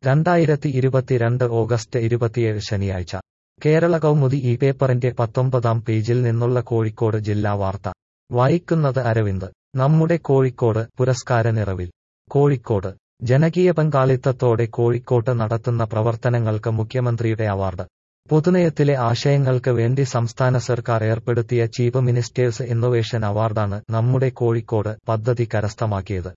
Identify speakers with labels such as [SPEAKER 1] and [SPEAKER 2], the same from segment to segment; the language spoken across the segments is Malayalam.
[SPEAKER 1] രണ്ടായിരത്തി ഇരുപത്തിരണ്ട് ഓഗസ്റ്റ് ഇരുപത്തിയേഴ് ശനിയാഴ്ച കേരള കൗമുദി ഈ പേപ്പറിന്റെ പത്തൊമ്പതാം പേജിൽ നിന്നുള്ള കോഴിക്കോട് ജില്ലാ വാർത്ത വായിക്കുന്നത് അരവിന്ദ് നമ്മുടെ കോഴിക്കോട് പുരസ്കാര നിറവിൽ കോഴിക്കോട് ജനകീയ പങ്കാളിത്തത്തോടെ കോഴിക്കോട്ട് നടത്തുന്ന പ്രവർത്തനങ്ങൾക്ക് മുഖ്യമന്ത്രിയുടെ അവാർഡ് പൊതുനയത്തിലെ ആശയങ്ങൾക്ക് വേണ്ടി സംസ്ഥാന സർക്കാർ ഏർപ്പെടുത്തിയ ചീഫ് മിനിസ്റ്റേഴ്സ് ഇന്നൊവേഷൻ അവാർഡാണ് നമ്മുടെ കോഴിക്കോട് പദ്ധതി കരസ്ഥമാക്കിയത്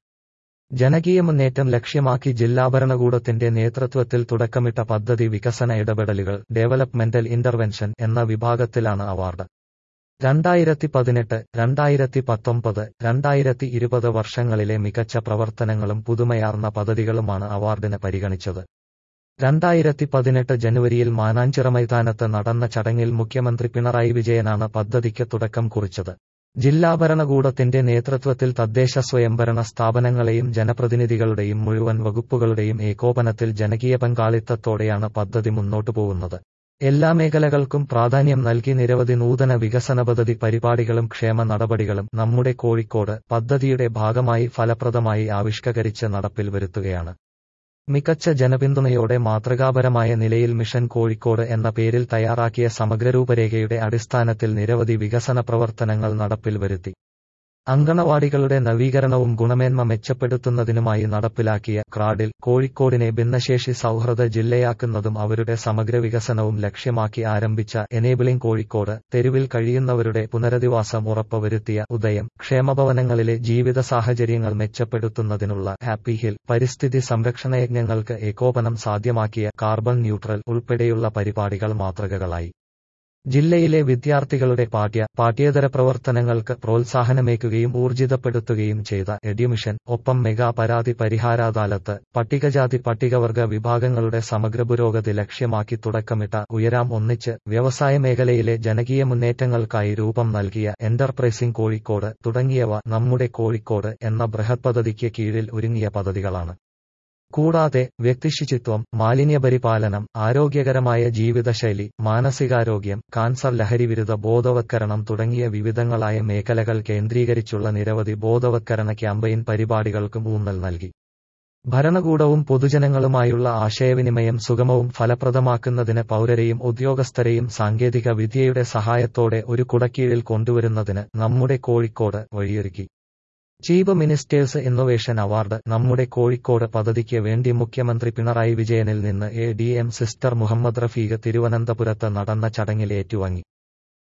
[SPEAKER 1] ജനകീയ മുന്നേറ്റം ലക്ഷ്യമാക്കി ജില്ലാ ഭരണകൂടത്തിന്റെ നേതൃത്വത്തിൽ തുടക്കമിട്ട പദ്ധതി വികസന ഇടപെടലുകൾ ഡെവലപ്മെന്റൽ ഇന്റർവെൻഷൻ എന്ന വിഭാഗത്തിലാണ് അവാർഡ് രണ്ടായിരത്തി പതിനെട്ട് രണ്ടായിരത്തി പത്തൊമ്പത് രണ്ടായിരത്തി ഇരുപത് വർഷങ്ങളിലെ മികച്ച പ്രവർത്തനങ്ങളും പുതുമയാർന്ന പദ്ധതികളുമാണ് അവാർഡിന് പരിഗണിച്ചത് രണ്ടായിരത്തി പതിനെട്ട് ജനുവരിയിൽ മാനാഞ്ചിറ മൈതാനത്ത് നടന്ന ചടങ്ങിൽ മുഖ്യമന്ത്രി പിണറായി വിജയനാണ് പദ്ധതിക്ക് തുടക്കം കുറിച്ചത് ജില്ലാ ഭരണകൂടത്തിന്റെ നേതൃത്വത്തിൽ തദ്ദേശ സ്വയംഭരണ സ്ഥാപനങ്ങളെയും ജനപ്രതിനിധികളുടെയും മുഴുവൻ വകുപ്പുകളുടെയും ഏകോപനത്തിൽ ജനകീയ പങ്കാളിത്തത്തോടെയാണ് പദ്ധതി മുന്നോട്ടു പോകുന്നത് എല്ലാ മേഖലകൾക്കും പ്രാധാന്യം നൽകി നിരവധി നൂതന വികസന പദ്ധതി പരിപാടികളും ക്ഷേമ നടപടികളും നമ്മുടെ കോഴിക്കോട് പദ്ധതിയുടെ ഭാഗമായി ഫലപ്രദമായി ആവിഷ്കരിച്ച് നടപ്പിൽ വരുത്തുകയാണ് മികച്ച ജനപിന്തുണയോടെ മാതൃകാപരമായ നിലയിൽ മിഷൻ കോഴിക്കോട് എന്ന പേരിൽ തയ്യാറാക്കിയ സമഗ്ര രൂപരേഖയുടെ അടിസ്ഥാനത്തിൽ നിരവധി വികസന പ്രവർത്തനങ്ങൾ നടപ്പിൽ വരുത്തി അങ്കണവാടികളുടെ നവീകരണവും ഗുണമേന്മ മെച്ചപ്പെടുത്തുന്നതിനുമായി നടപ്പിലാക്കിയ ക്രാഡിൽ കോഴിക്കോടിനെ ഭിന്നശേഷി സൗഹൃദ ജില്ലയാക്കുന്നതും അവരുടെ സമഗ്ര വികസനവും ലക്ഷ്യമാക്കി ആരംഭിച്ച എനേബിളിംഗ് കോഴിക്കോട് തെരുവിൽ കഴിയുന്നവരുടെ പുനരധിവാസം ഉറപ്പുവരുത്തിയ ഉദയം ക്ഷേമഭവനങ്ങളിലെ ജീവിത സാഹചര്യങ്ങൾ മെച്ചപ്പെടുത്തുന്നതിനുള്ള ഹാപ്പി ഹിൽ പരിസ്ഥിതി സംരക്ഷണ യജ്ഞങ്ങൾക്ക് ഏകോപനം സാധ്യമാക്കിയ കാർബൺ ന്യൂട്രൽ ഉൾപ്പെടെയുള്ള പരിപാടികൾ മാതൃകകളായി ജില്ലയിലെ വിദ്യാർത്ഥികളുടെ പാഠ്യ പാഠ്യേതര പ്രവർത്തനങ്ങൾക്ക് പ്രോത്സാഹനമേകുകയും ഊർജിതപ്പെടുത്തുകയും ചെയ്ത എഡ്യൂമിഷൻ ഒപ്പം മെഗാ പരാതി പരിഹാരാദാലത്ത് പട്ടികജാതി പട്ടികവർഗ വിഭാഗങ്ങളുടെ സമഗ്ര പുരോഗതി ലക്ഷ്യമാക്കി തുടക്കമിട്ട ഉയരാം ഒന്നിച്ച് വ്യവസായ മേഖലയിലെ ജനകീയ മുന്നേറ്റങ്ങൾക്കായി രൂപം നൽകിയ എന്റർപ്രൈസിംഗ് കോഴിക്കോട് തുടങ്ങിയവ നമ്മുടെ കോഴിക്കോട് എന്ന ബൃഹത് പദ്ധതിക്ക് കീഴിൽ ഒരുങ്ങിയ പദ്ധതികളാണ് കൂടാതെ വ്യക്തിശുചിത്വം മാലിന്യപരിപാലനം ആരോഗ്യകരമായ ജീവിതശൈലി മാനസികാരോഗ്യം കാൻസർ ലഹരിവിരുദ്ധ ബോധവത്കരണം തുടങ്ങിയ വിവിധങ്ങളായ മേഖലകൾ കേന്ദ്രീകരിച്ചുള്ള നിരവധി ബോധവത്കരണ ക്യാമ്പയിൻ പരിപാടികൾക്കും ഊന്നൽ നൽകി ഭരണകൂടവും പൊതുജനങ്ങളുമായുള്ള ആശയവിനിമയം സുഗമവും ഫലപ്രദമാക്കുന്നതിന് പൗരരെയും ഉദ്യോഗസ്ഥരെയും സാങ്കേതിക വിദ്യയുടെ സഹായത്തോടെ ഒരു കുടക്കീഴിൽ കൊണ്ടുവരുന്നതിന് നമ്മുടെ കോഴിക്കോട് വഴിയൊരുക്കി ചീഫ് മിനിസ്റ്റേഴ്സ് ഇന്നൊവേഷൻ അവാർഡ് നമ്മുടെ കോഴിക്കോട് പദ്ധതിക്ക് വേണ്ടി മുഖ്യമന്ത്രി പിണറായി വിജയനിൽ നിന്ന് A D M sister Muhammad Rafeeq തിരുവനന്തപുരത്ത് നടന്ന ചടങ്ങിൽ ഏറ്റുവാങ്ങി